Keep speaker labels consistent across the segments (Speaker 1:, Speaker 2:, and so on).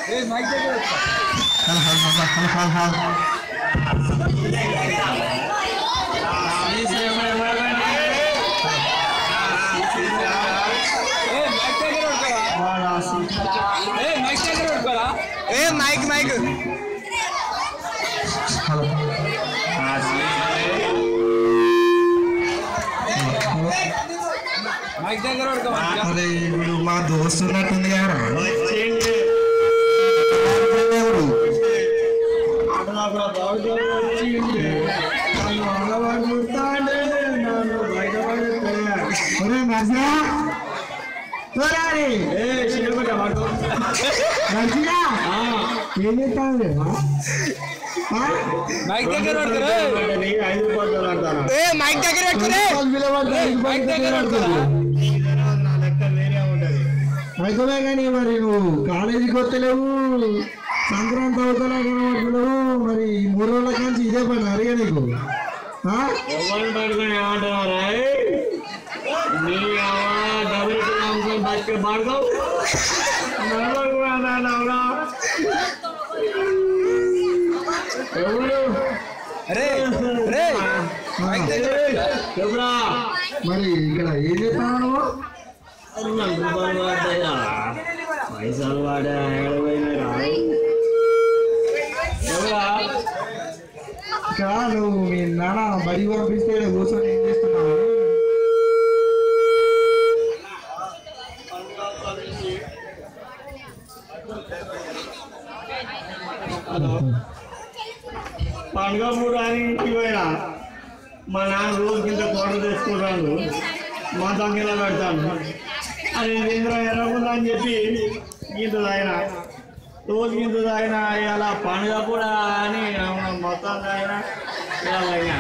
Speaker 1: ఏ mic mic
Speaker 2: అరే ఇప్పుడు మా దోస్తు ఉన్నట్టుంది కదా ఒరే నర్సరా తోరారి నర్సరా ఏం చేస్తావు
Speaker 1: మైక్ దగ్గర పట్టుకురా ఏ మైక్ దగ్గర పట్టుకురే మైక్ దగ్గర పట్టుకురా
Speaker 2: అయితే కానీ మరి నువ్వు కాలేజీకి వస్తలేవు సంక్రాంతి అవుతలే కనబడుతున్నావు మరి మూడు రోజుల నుంచి ఇదే పని అడిగా నీకు ఆ?
Speaker 3: ఎవరిని పట్టుకొని ఏమంటున్నారా నీ డబ్బులు నమ్ముకొని బతికే బాడుకో ఎవరు
Speaker 1: అరే అరే మైక్ దగ్గర పట్టుకురా.
Speaker 3: చెప్పురా
Speaker 2: మరి ఇక్కడ ఏం చేస్తావు నువ్వు
Speaker 3: రూపాయలు పడ్డాయా పైసలు పడ్డా ఏడవైనా ఎవరా
Speaker 2: ఇక్కడ నువ్వు మీ నాన్న బడి పంపిస్తే ఈడ కూర్చొని ఏం చేస్తున్నావు
Speaker 3: పండుగ మూడు అని ఇంటికి పోయినా మా నాన్న రోజు కింద కోట తెచ్చుకుంటాను మా తంగిలా పెడతాను అది ఇంద్ర ఎర్రగుందా అని చెప్పి ఇంత తాగిన రోజు ఇంత తాగిన ఇలా పండుగ కూడా అని మొత్తం తాగిన ఇలా తాగిన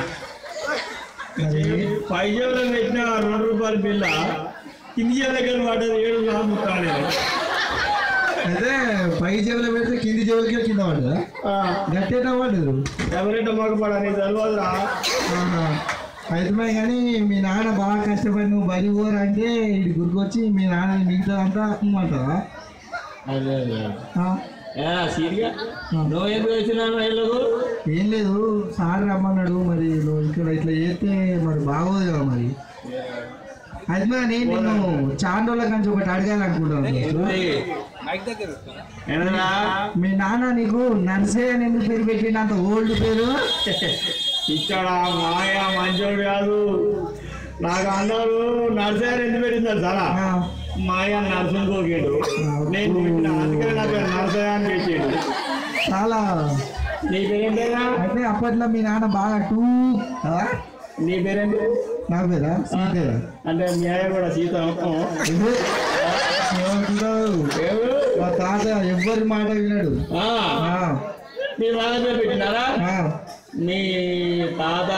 Speaker 3: పై జేబులో పెట్టిన రెండు రూపాయల బిల్ల కింది జేబుల దగ్గర పడ్డది ఏడు వందల ముక్కాలి
Speaker 2: అయితే పై జేబులో పెడితే కింది జేబులకి కింద పడ్డదా గట్టేట పడ్డదు
Speaker 3: ఎవరైతే మొగపడని తెలియదురా
Speaker 2: ఆహా. అయితే మరి కానీ మీ నాన్న బాగా కష్టపడి నువ్వు బడి పోరా అంటే ఇటు గుర్తుకొచ్చి మీ నాన్న మిగతా అంతా అమ్మంటావా
Speaker 3: అదే అదే
Speaker 2: ఆ?
Speaker 3: ఏ సీరియా నువ్వు ఎందుకు వచ్చినావు ఇళ్ళకు
Speaker 2: ఏం లేదు సార్ రమ్మన్నాడు మరి నువ్వు ఇక్కడ ఇట్లా చేస్తే మరి బాగోదు కదా మరి అయితే మరి నేను నిన్ను చాలా రోజుల నుంచి ఒకటి అడగాలనుకుంటాను
Speaker 1: మైక్ దగ్గర పట్టుకురా.
Speaker 3: ఏమన్నా
Speaker 2: మీ నాన్న నీకు నర్సే అని ఎందుకు పేరు పెట్టిండు అంత ఓల్డ్ పేరు
Speaker 3: ఇక్కడ మాయ మంచోడు కాదు నాకు అన్నారు నర్సరీ ఎందుకు పెట్టింది చాలా
Speaker 2: ఆ,
Speaker 3: మాయ నర్సుని కోకిండు నేను పెట్టిన అందుకని నాకు నర్సరీ అని పెట్టిండు
Speaker 2: చాలా
Speaker 3: నీ పేరేంటైనా
Speaker 2: అయితే అప్పట్లో మీ నాన్న బాగా టూ కదా
Speaker 3: నీ పేరేంటి
Speaker 2: నా పేరా సీతేరా
Speaker 3: అంటే మీ ఆయన కూడా సీత
Speaker 2: ఇది ఏమంటున్నావు?
Speaker 3: ఎవరు?
Speaker 2: మా తాత ఎవ్వరి మాట వినడు
Speaker 3: ఆ,
Speaker 2: ఆ,
Speaker 3: మీ నాన్న పేరు పెట్టినారా
Speaker 2: ఆ.
Speaker 3: మీ తాత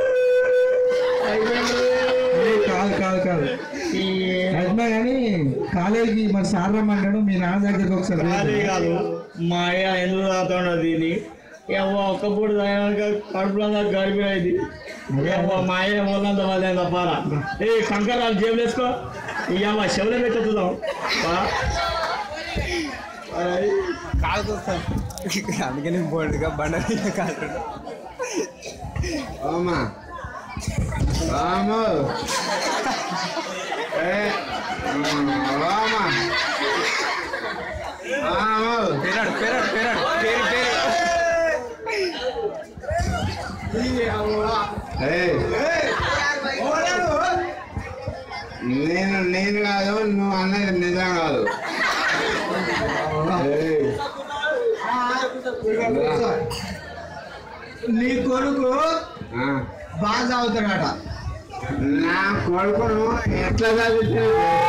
Speaker 2: ఏ, కాదు కాదు కాదు
Speaker 3: ఈ
Speaker 2: అయితే కానీ కాలేజీకి మరి సార్ రమ్మన్నాడు మీ నాన్న దగ్గరికి ఒకసారి
Speaker 3: అదే కాదు మా అయ్య ఎందుకు తాగుతాడు దీన్ని ఏమో ఒక్క పూట తాగినాక కడుపులో గడిపోయేది ఏమో మా అయ్య మొన్నంత వాళ్ళే తప్పారా ఏ కంకరాలు జేబులు వేసుకో ఇయ్యమ్మ చెవులు పెట్టేద్దాం
Speaker 1: కాలు చూస్తాను అందుకని బోర్డుగా బండ మీద కాలు
Speaker 4: Toma. Vamos. Eh. Vamos. Vamos.
Speaker 1: పేరాడు పేరాడు పేరాడు పేరు పేరు
Speaker 4: Hey. నేను నేను కాదు నువ్వు అన్నది నిజం కాదు Hey.
Speaker 2: నీ కొడుకు
Speaker 4: ఆ.
Speaker 2: బాగా చదువుతాడట
Speaker 4: నా కొడుకును ఎట్లా చదివించిన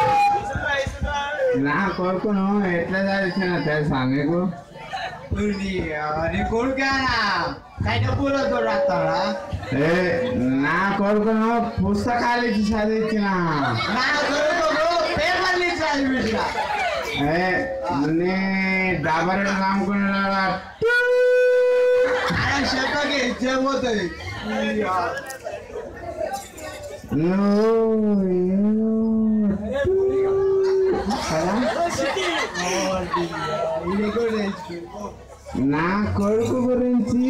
Speaker 4: నా కొడుకును ఎట్లా చదివించిన తెలుసా మీకు
Speaker 2: నీ కొడుకేనా కైట పూలతో రాస్తాడా
Speaker 4: ఏ నా కొడుకును పుస్తకాలు ఇచ్చి చదివించిన
Speaker 2: నా కొడుకు పేపర్లు ఇచ్చి చదివించిన
Speaker 4: ఏ నీ డబల్ నమ్ముకున్నాడా
Speaker 2: ఆయన చెప్పకి ఇచ్చేపోతుంది
Speaker 4: నువ్వు కదా?
Speaker 2: ఇది కూడా నేర్చుకో.
Speaker 4: నా కొడుకు గురించి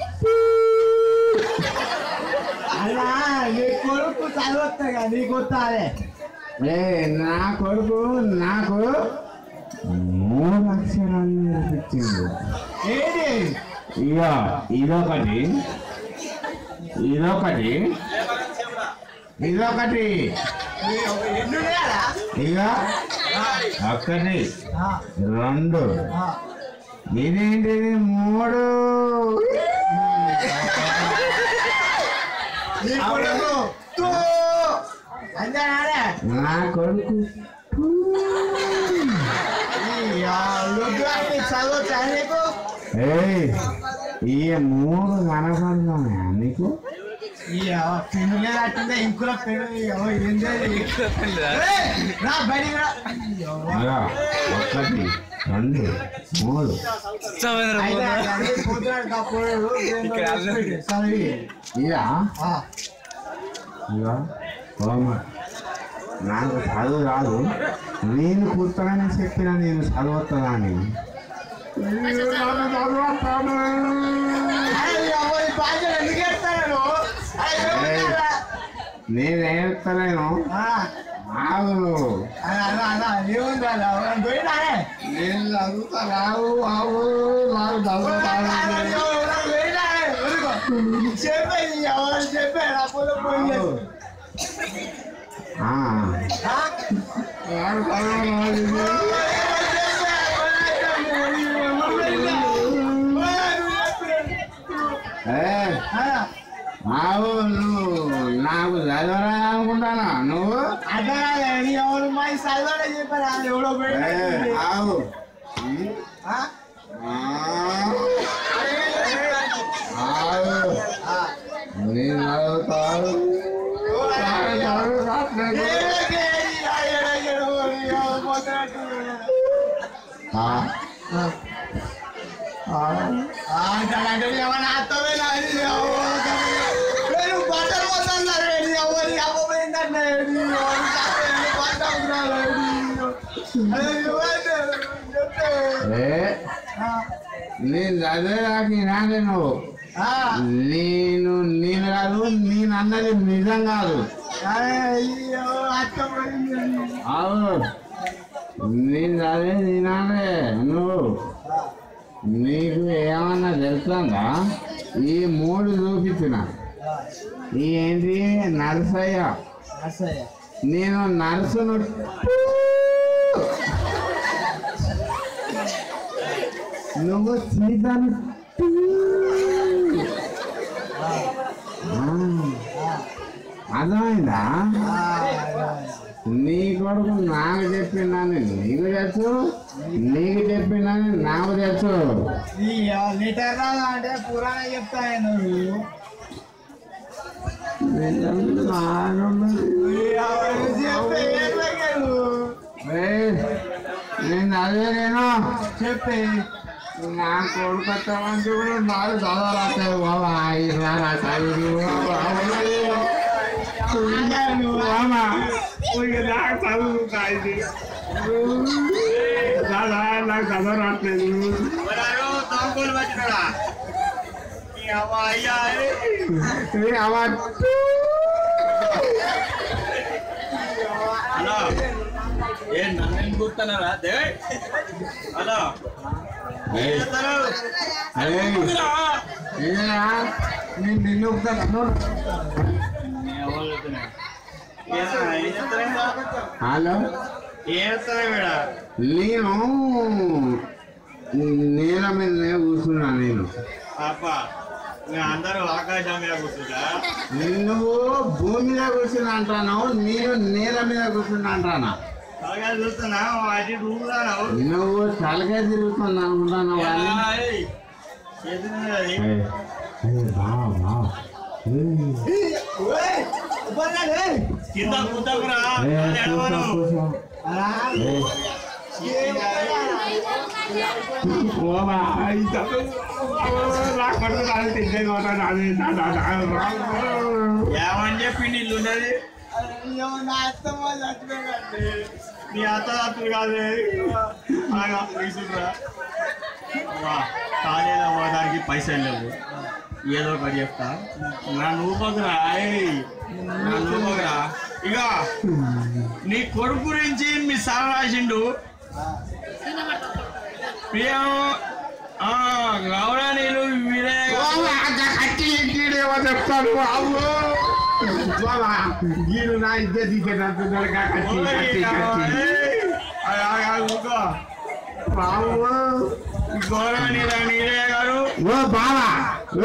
Speaker 2: అలా నీ కొడుకు చదవస్తా కదా నీకు వస్తాదే
Speaker 4: ఏ నా కొడుకు నాకు మూడు అక్షరాలు నేర్పించింది
Speaker 2: ఏంటి
Speaker 4: ఇక ఇదొకటి ఇదొకటి ఇదొకటి
Speaker 2: ఎన్ని ఉన్నాయా
Speaker 4: ఇక ఒకటి రెండు ఇదేంటిది మూడు
Speaker 2: నీ కొడుకు తూ. అంతేనానే?
Speaker 4: నా కొడుకు
Speaker 2: ఈ ఆ లొడ్డు అంటే చదవచ్చా నీకు
Speaker 4: ఏయ్ ఈ మూడు కనపడుతున్నాయా నీకు
Speaker 2: ఈ ఆ పెన్ను లేదంటుంటే ఇంకులో పెన్ను ఇయ్యో, ఏంది అది? ఏయ్, రా బయటికి రా అయ్యో.
Speaker 4: అలా ఒకటి రెండు మూడు
Speaker 2: అయితే అన్నీ పోతున్నాడు కప్పుడు, ఏందో చెప్పి, చదివి.
Speaker 4: ఇదా
Speaker 2: ఆ,
Speaker 4: ఇక ఓమ నాకు చదువు రాదు నేను కూర్చోగానే చెప్పిన నేను చదవస్తుందా అని
Speaker 2: అరే, ఈ అవ్వ, ఈ బాధ్యత ఎందుకు ఎత్తాను నువ్వు? అరే,
Speaker 4: ఏయ్.
Speaker 2: ఏమన్నా?
Speaker 4: నేను ఏడుస్తలేను
Speaker 2: ఆ,
Speaker 4: ఆగు
Speaker 2: అలా, అలా, అలా, ఏముంది అలా? మనం పోయినానే?
Speaker 4: నేను చదువుతా రావు ఆవు నాకు చదువుతాను
Speaker 2: అయ్యో, మనం పోయినానే, ఊరుకో. చెప్పే, ఈ అవ్వ, చెప్పే, నా పొలం పోయి చేసు.
Speaker 4: ఆ.
Speaker 2: ఆ?
Speaker 4: నాకు చదువు రాదు. ఏయ్, ఆవు నువ్వు నాకు చదవరా అనుకుంటానా నువ్వు ఏయ్, ఆవు ఆ. ఆవు నేను చదువుతాను నాకు చదువు రాట్లేదు. ఆ. ఆ. ఏ నేను చదివేదాకి నానే నువ్వు నేను నేను కాదు నేను అన్నది నిజం కాదు అవును నేను చదివే నేనానే నువ్వు నీకు ఏమన్నా తెలుస్తుందా ఈ మూడు చూపించిన ఈ ఏంటి నర్సయ్య నేను నర్సును నువ్వు సీతను అర్థమైందా నీ కొడుకు నాకు చెప్పిందని నీకు తెలుసు నీకు చెప్పిందని నాకు తెలుసు
Speaker 2: లీటర్ రాదా అంటే పురాణ చెప్తాను నువ్వు
Speaker 4: ఏయ్, నేను అదే నేను
Speaker 2: చెప్పే
Speaker 4: నా కొడుకు వచ్చామంటే కూడా నాకు చదవరాలేదు బాబా ఇలా నా చదువు బాబా నాకు చదువుతా ఇది దాదా నాకు చదవ రావట్లేదు ఇది అవ-
Speaker 3: హలో ఏ నన్ను గుర్తున్నారా దేవ్ హలో ఏం
Speaker 4: ఏయ్,
Speaker 3: చేస్తారు?
Speaker 4: అరే ఏరా నేను నిన్ను ఒకసారి
Speaker 3: ఎవరు చెప్తున్నారు? ఏం- ఏం చేస్తారా?
Speaker 4: హలో
Speaker 3: ఏం చేస్తారా వీడ
Speaker 4: నేను నేల మీదనే కూర్చున్నా నేను
Speaker 3: పాప మీరు అందరూ ఆకాశం మీద కూర్చుంటా
Speaker 4: నువ్వు భూమి మీద కూర్చుని అంటాను నేను నేల మీద కూర్చుని అంటానా
Speaker 3: బాగా చూస్తున్నా అటు రూమ్లో
Speaker 4: నువ్వు తలకే తిరుగుతుంది అనుకుంటాను కానీ ఏయ్, ఏయ్, బావ, బావ. ఏయ్,
Speaker 3: కింద కూతకురా
Speaker 4: ఏయ్, కూర్చో, కూర్చో. ఏయ్, ఓబా, ఈ చదువు, నా కొడుకు నాకు తెలియదు, నాది, నా, నా, నా, నా.
Speaker 3: ఏమని చెప్పి నీళ్ళు ఉన్నది
Speaker 2: అయ్యో నా అత్తమ్మ చచ్చిపోయిందండి
Speaker 3: నీ అత్త అత్తులు కాదే అలాగా తీసుకురా కాలేజీలో పోవడానికి పైసలు లేవు ఏదో ఒకటి చెప్తా నా నూపకురా ఏయ్, నా నూపకురా ఇక నీ కొడుకు గురించి మీ సార్ రాసిండు ప్రియం ఆ, గౌరవనీయులు వినయ్
Speaker 4: కట్టి ఇంటిడేమో చెప్తాను అమ్మో బాబా గీడు నా ఇద్దరు తీసేటట్టున్నాడు కట్టి కట్టి కట్టి బాబు
Speaker 3: గౌరవనీయులు నీరయ్య గారు
Speaker 4: ఓ బావా